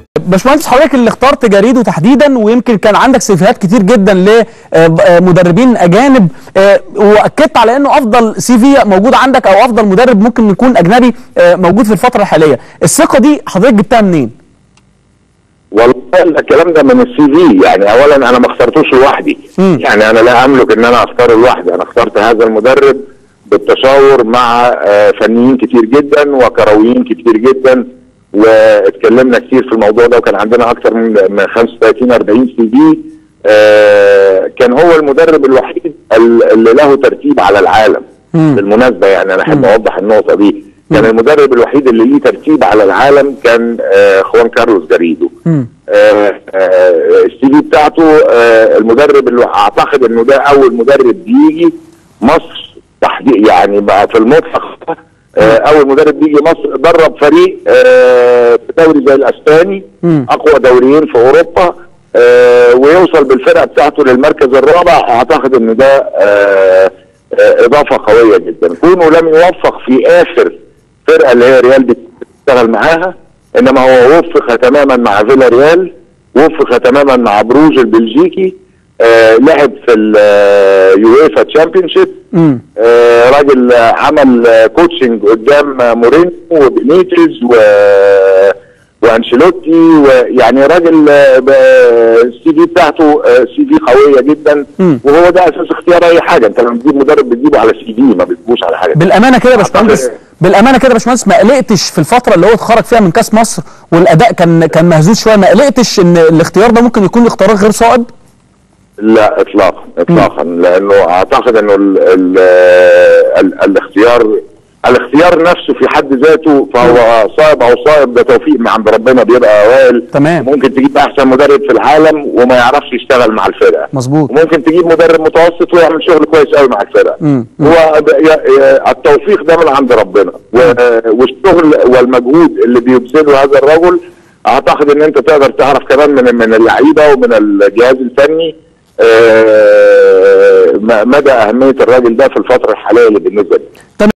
باشمهندس حضرتك اللي اخترت جريده تحديدا ويمكن كان عندك سيفيهات كتير جدا لمدربين اجانب آه، واكدت على انه افضل سي في موجود عندك او افضل مدرب ممكن يكون اجنبي آه، موجود في الفتره الحاليه الثقه دي حضرتك جبتها منين والله الكلام ده من السي في يعني اولا انا ما اخترتوش لوحدي مم. يعني انا لا املك ان انا اختاره لوحدي انا اخترت هذا المدرب بالتشاور مع آه، فنيين كتير جدا وكرويين كتير جدا واتكلمنا كتير في الموضوع ده وكان عندنا اكتر من من 35 40 سي في آه، كان هو المدرب الوحيد ال- اللي له ترتيب على العالم مم. بالمناسبه يعني انا احب اوضح النقطه دي كان المدرب الوحيد اللي ليه ترتيب على العالم كان آه، خوان كارلوس جاريدو مم. آه، آه، السي في بتاعته آه، المدرب اللي اعتقد انه ده اول مدرب بيجي مصر تحديد يعني بقى في المطلق آه، اول مدرب بيجي مصر درب فريق آه، في دوري زي الاسباني مم. اقوى دوريين في اوروبا آه، ويوصل بالفرقه بتاعته للمركز الرابع اعتقد ان ده آه، آه، اضافه قويه جدا كونه لم يوفق في اخر فرقه اللي هي ريال بتشتغل معاها انما هو وفق تماما مع فيلا ريال وفق تماما مع بروج البلجيكي آه لعب في اليويفا تشامبيونشيب مم. آه راجل آه، عمل آه، كوتشنج قدام آه، مورينيو وبينيتز و وانشيلوتي ويعني راجل آه، ب- السي في بتاعته آه، سي في قويه جدا مم. وهو ده اساس اختيار اي حاجه انت لما تجيب مدرب بتجيبه على سي في ما بتجيبوش على حاجه بالامانه كده يا باشمهندس أعتقد- بالامانه كده يا باشمهندس ما قلقتش في الفتره اللي هو اتخرج فيها من كاس مصر والاداء كان كان مهزوز شويه ما قلقتش ان الاختيار ده ممكن يكون اختيار غير صائب لا اطلاقا اطلاقا لانه اعتقد انه ال ال ال الاختيار الاختيار نفسه في حد ذاته فهو صائب او صائب ده توفيق من عند ربنا بيبقى اوائل تمام. ممكن تجيب احسن مدرب في العالم وما يعرفش يشتغل مع الفرقه مظبوط وممكن تجيب مدرب متوسط ويعمل شغل كويس قوي مع الفرقه مم. هو ب- ي- ي- التوفيق ده من عند ربنا و- والشغل والمجهود اللي بيبذله هذا الرجل اعتقد ان انت تقدر تعرف كمان من من اللعيبه ومن الجهاز الفني آه، م- مدى اهميه الراجل ده في الفتره الحاليه اللي بالنسبه لي